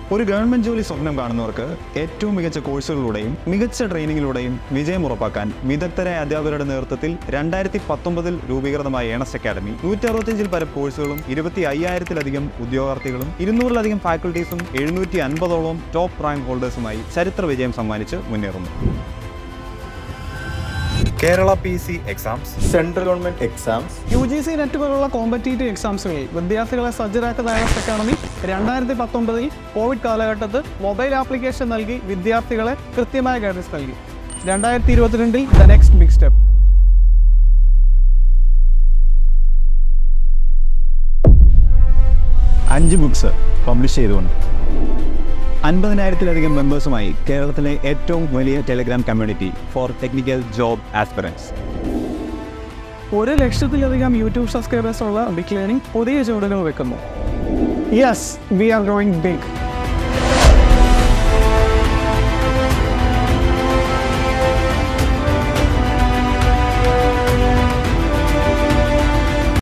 ഒരു ഗവൺമെന്റ് ജോലി സ്വപ്നം കാണുന്നവർക്ക് ഏറ്റവും മികച്ച കോഴ്സുകളിലൂടെയും മികച്ച ട്രെയിനിങ്ങിലൂടെയും വിജയം ഉറപ്പാക്കാൻ വിദഗ്ധരായ അധ്യാപകരുടെ നേതൃത്വത്തിൽ രണ്ടായിരത്തി പത്തൊമ്പതിൽ രൂപീകൃതമായ ഏണസ് അക്കാദമി നൂറ്റി അറുപത്തിയഞ്ചിൽ പരം കോഴ്സുകളും ഇരുപത്തി അയ്യായിരത്തിലധികം ഉദ്യോഗാർത്ഥികളും ഇരുന്നൂറിലധികം ഫാക്കൽറ്റീസും എഴുന്നൂറ്റി അൻപതോളം ടോപ്പ് റാങ്ക് ഹോൾഡേഴ്സുമായി ചരിത്ര വിജയം സമ്മാനിച്ച് മുന്നേറുന്നു Kerala P C exams central government exams U G C net പോലുള്ള കോമ്പറ്റേറ്റീവ് എക്സാംസുകളിൽ വിദ്യാർത്ഥികളെ സജ്ജരാക്കുന്ന ഐറസ് അക്കാദമി രണ്ടായിരത്തി പത്തൊമ്പതിൽ കോവിഡ് കാലഘട്ടത്തിൽ മൊബൈൽ ആപ്ലിക്കേഷൻ നൽകി വിദ്യാർത്ഥികളെ കൃത്യമായ ഗൈഡൻസ് നൽകി രണ്ടായിരത്തി ഇരുപത്തിരണ്ടിൽ ദ നെക്സ്റ്റ് ബിഗ് സ്റ്റെപ്പ് അഞ്ച് ബുക്സ് പബ്ലിഷ് ചെയ്തുകൊണ്ട് അൻപതിനായിരത്തിലധികം മെമ്പേഴ്സുമായി കേരളത്തിലെ ഏറ്റവും വലിയ telegram community for technical job aspirants ഒരു ലക്ഷത്തിലധികം യൂട്യൂബ് സബ്സ്ക്രൈബേഴ്സ് ഉള്ള ബിഗ് ലേണിംഗ് പുതിയ ചുവടുകൾ വെക്കുന്നു yes we are growing big